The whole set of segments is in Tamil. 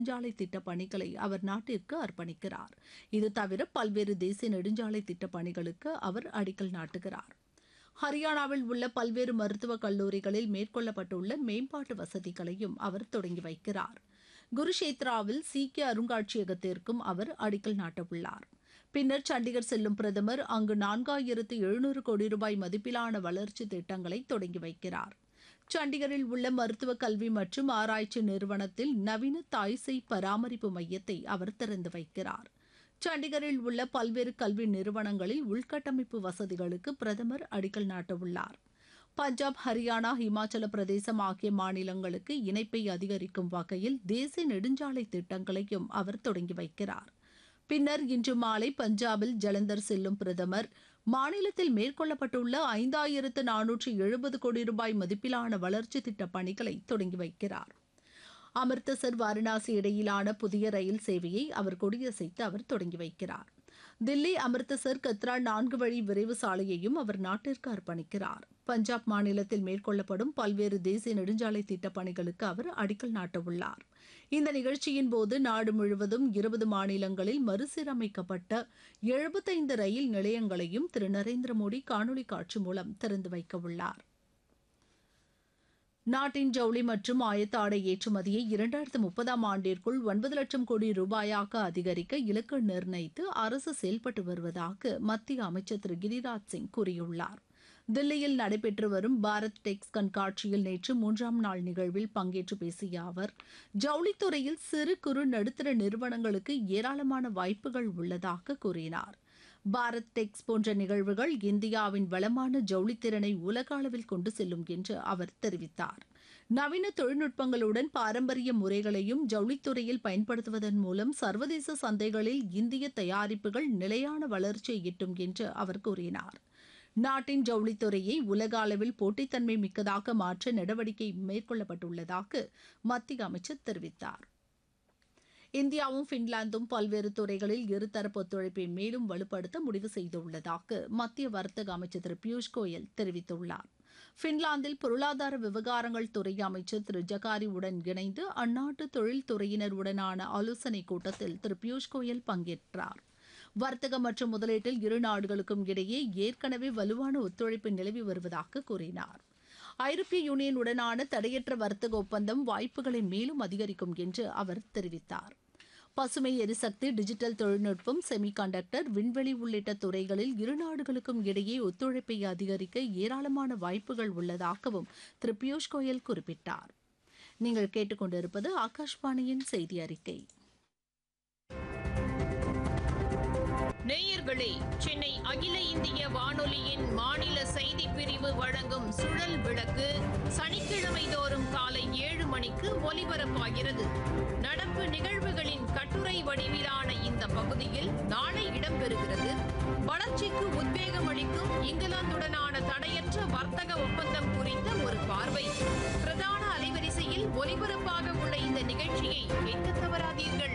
நெடுஞ்சாலை திட்டப் பணிகளை அவர் நாட்டிற்கு அர்ப்பணிக்கிறார் இது தவிர பல்வேறு தேசிய நெடுஞ்சாலை திட்டப் பணிகளுக்கு அவர் அடிக்கல் நாட்டுகிறார் ஹரியானாவில் உள்ள பல்வேறு மருத்துவக் கல்லூரிகளில் மேற்கொள்ளப்பட்டுள்ள மேம்பாட்டு வசதிகளையும் அவர் தொடங்கி வைக்கிறார் குருஷேத்ராவில் சீக்கிய அருங்காட்சியகத்திற்கும் அவர் அடிக்கல் நாட்டவுள்ளார் பின்னர் சண்டிகர் செல்லும் பிரதமர் அங்கு நான்காயிரத்து எழுநூறு கோடி ரூபாய் மதிப்பிலான வளர்ச்சி திட்டங்களை தொடங்கி வைக்கிறார் சண்டிகரில் உள்ள மருத்துவ கல்வி மற்றும் ஆராய்ச்சி நிறுவனத்தில் நவீன தாய்சேய் பராமரிப்பு மையத்தை அவர் திறந்து வைக்கிறார் சண்டிகரில் உள்ள பல்வேறு கல்வி நிறுவனங்களில் உள்கட்டமைப்பு வசதிகளுக்கு பிரதமர் அடிக்கல் நாட்டவுள்ளார் பஞ்சாப் ஹரியானா இமாச்சல பிரதேசம் ஆகிய மாநிலங்களுக்கு இணைப்பை அதிகரிக்கும் வகையில் தேசிய நெடுஞ்சாலை திட்டங்களையும் அவர் தொடங்கி வைக்கிறார் பின்னர் இன்று மாலை பஞ்சாபில் ஜலந்தர் செல்லும் பிரதமர் மாநிலத்தில் மேற்கொள்ளப்பட்டுள்ள ஐந்தாயிரத்து நானூற்று எழுபது கோடி ரூபாய் மதிப்பிலான வளர்ச்சி திட்டப் பணிகளை தொடங்கி வைக்கிறார் அமிர்தசர் வாரணாசி இடையிலான புதிய ரயில் சேவையை அவர் கொடியசைத்து அவர் தொடங்கி வைக்கிறார் தில்லி அமிர்தசர் கத்ரா நான்கு வழி விரைவு சாலையையும் அவர் நாட்டிற்கு அர்ப்பணிக்கிறார் பஞ்சாப் மாநிலத்தில் மேற்கொள்ளப்படும் பல்வேறு தேசிய நெடுஞ்சாலை திட்டப் பணிகளுக்கு அவர் அடிக்கல் நாட்டவுள்ளார் இந்த நிகழ்ச்சியின் போது நாடு முழுவதும் இருபது மாநிலங்களில் மறுசீரமைக்கப்பட்ட எழுபத்தைந்து ரயில் நிலையங்களையும் திரு நரேந்திர மோடி காணொலி காட்சி மூலம் திறந்து வைக்கவுள்ளார் நாட்டின் ஜவுளி மற்றும் ஆயத்த ஆடை ஏற்றுமதியை இரண்டாயிரத்து முப்பதாம் ஆண்டிற்குள் ஒன்பது லட்சம் கோடி ரூபாயாக அதிகரிக்க இலக்கு நிர்ணயித்து அரசு செயல்பட்டு வருவதாக மத்திய அமைச்சர் திரு கிரிராஜ் சிங் கூறியுள்ளார் தில்லியில் நடைபெற்று வரும் பாரத் டெக்ஸ் கண்காட்சியில் நேற்று மூன்றாம் நாள் நிகழ்வில் பங்கேற்று பேசிய அவர் ஜவுளித்துறையில் சிறு குறு நடுத்தர நிறுவனங்களுக்கு ஏராளமான வாய்ப்புகள் உள்ளதாக கூறினார் பாரத் டெக்ஸ் போன்ற நிகழ்வுகள் இந்தியாவின் வளமான ஜவுளித்திறனை உலக அளவில் கொண்டு செல்லும் என்று அவர் தெரிவித்தார் நவீன தொழில்நுட்பங்களுடன் பாரம்பரிய முறைகளையும் ஜவுளித்துறையில் பயன்படுத்துவதன் மூலம் சர்வதேச சந்தைகளில் இந்திய தயாரிப்புகள் நிலையான வளர்ச்சியை எட்டும் என்று அவர் கூறினார் நாட்டின் ஜவுளித்துறையை உலக அளவில் போட்டித்தன்மை மிக்கதாக மாற்ற நடவடிக்கை மேற்கொள்ளப்பட்டுள்ளதாக மத்திய அமைச்சர் தெரிவித்தார் இந்தியாவும் பின்லாந்தும் பல்வேறு துறைகளில் இருதரப்பு ஒத்துழைப்பை மேலும் வலுப்படுத்த முடிவு செய்துள்ளதாக மத்திய வர்த்தக அமைச்சர் திரு பியூஷ் கோயல் தெரிவித்துள்ளார் பின்லாந்தில் பொருளாதார விவகாரங்கள் துறை அமைச்சர் திரு ஜகாரி உடன் இணைந்து அந்நாட்டு தொழில்துறையினருடனான ஆலோசனைக் கூட்டத்தில் திரு பியூஷ் கோயல் பங்கேற்றார் வர்த்தக மற்றும் முதலீட்டில் இரு நாடுகளுக்கும் இடையே ஏற்கனவே வலுவான ஒத்துழைப்பு நிலவி வருவதாக கூறினார் ஐரோப்பிய யூனியனுடனான தடையற்ற வர்த்தக ஒப்பந்தம் வாய்ப்புகளை மேலும் அதிகரிக்கும் என்று அவர் தெரிவித்தார் பசுமை எரிசக்தி டிஜிட்டல் தொழில்நுட்பம் செமி கண்டக்டர் விண்வெளி உள்ளிட்ட துறைகளில் இரு நாடுகளுக்கும் இடையே ஒத்துழைப்பை அதிகரிக்க ஏராளமான வாய்ப்புகள் உள்ளதாகவும் திரு பியூஷ் கோயல் குறிப்பிட்டார் நீங்கள் கேட்டுக்கொண்டிருப்பது ஆகாஷ்வாணியின் செய்தி அறிக்கை நேயர்களே சென்னை அகில இந்திய வானொலியின் மாநில செய்தி பிரிவு வழங்கும் சுழல் விளக்கு சனிக்கிழமை தோறும் காலை ஏழு மணிக்கு ஒலிபரப்பாகிறது நடப்பு நிகழ்வுகளின் கட்டுரை வடிவிலான இந்த பகுதியில் நாளை இடம்பெறுகிறது வளர்ச்சிக்கு உத்வேகம் அளிக்கும் இங்கிலாந்துடனான தடையற்ற வர்த்தக ஒப்பந்தம் குறித்த ஒரு பார்வை பிரதான அலைவரிசையில் ஒலிபரப்பாக உள்ள இந்த நிகழ்ச்சியை கேட்க தவறாதீர்கள்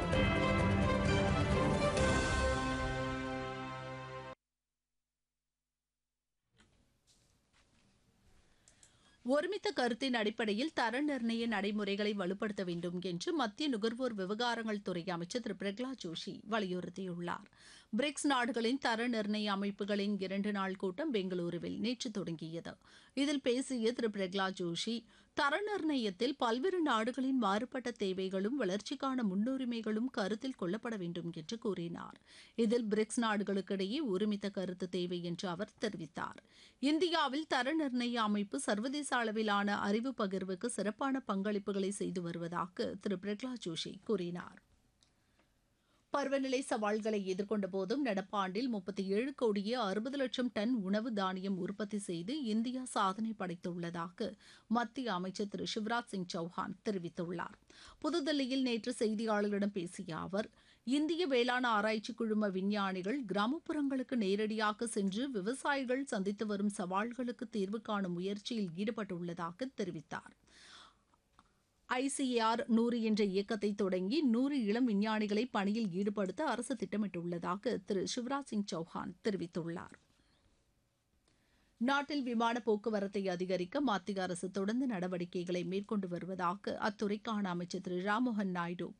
ஒருமித்த கருத்தின் அடிப்படையில் தர நிர்ணய நடைமுறைகளை வலுப்படுத்த வேண்டும் என்று மத்திய நுகர்வோர் விவகாரங்கள் துறை அமைச்சர் திரு பிரகலாத் ஜோஷி வலியுறுத்தியுள்ளார் பிரிக்ஸ் நாடுகளின் தர நிர்ணய அமைப்புகளின் இரண்டு நாள் கூட்டம் பெங்களூருவில் நேற்று தொடங்கியது இதில் பேசிய திரு பிரகலாத் ஜோஷி தர நிர்ணயத்தில் பல்வேறு நாடுகளின் மாறுபட்ட தேவைகளும் வளர்ச்சிக்கான முன்னுரிமைகளும் கருத்தில் கொள்ளப்பட வேண்டும் என்று கூறினார் இதில் பிரிக்ஸ் நாடுகளுக்கிடையே ஒருமித்த கருத்து தேவை என்று அவர் தெரிவித்தார் இந்தியாவில் தர நிர்ணய அமைப்பு சர்வதேச அளவிலான அறிவு பகிர்வுக்கு சிறப்பான பங்களிப்புகளை செய்து வருவதாக திரு பிரகலாத் ஜோஷி கூறினார் பருவநிலை சவால்களை எதிர்கொண்ட போதும் நடப்பாண்டில் முப்பத்தி ஏழு கோடியே அறுபது லட்சம் டன் உணவு தானியம் உற்பத்தி செய்து இந்தியா சாதனை படைத்துள்ளதாக மத்திய அமைச்சர் திரு சிவராஜ் சிங் சௌஹான் தெரிவித்துள்ளார் புதுதில்லியில் நேற்று செய்தியாளர்களிடம் பேசிய அவர் இந்திய வேளாண் ஆராய்ச்சி குழும விஞ்ஞானிகள் கிராமப்புறங்களுக்கு நேரடியாக சென்று விவசாயிகள் சந்தித்து வரும் சவால்களுக்கு தீர்வு காணும் முயற்சியில் ஈடுபட்டுள்ளதாக தெரிவித்தார் ஐசிஏஆர் நூறு என்ற இயக்கத்தை தொடங்கி நூறு இளம் விஞ்ஞானிகளை பணியில் ஈடுபடுத்த அரசு திட்டமிட்டுள்ளதாக திரு சிவராஜ் சிங் சௌஹான் தெரிவித்துள்ளார் நாட்டில் விமான போக்குவரத்தை அதிகரிக்க மத்திய அரசு தொடர்ந்து நடவடிக்கைகளை மேற்கொண்டு வருவதாக அத்துறைக்கான அமைச்சர் திரு ராம்மோகன் நாயுடு